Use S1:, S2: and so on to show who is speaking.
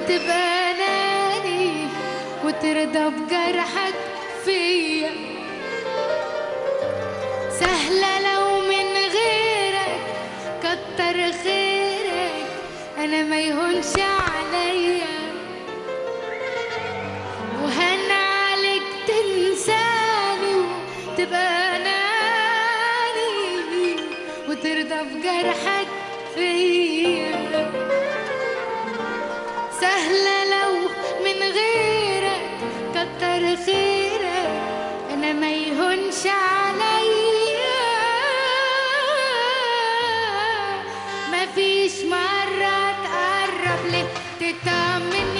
S1: تبقى اناني وترضى بجرحك فيا سهلة لو من غيرك كتر خيرك انا ما يهونش عليا وهن عليك تنساني وتبقى اناني وترضى بجرحك فيا سهلة لو من غيرك كتر خيرك انا ما يهونش عليا ما فيش مرة تقرب لي تطمني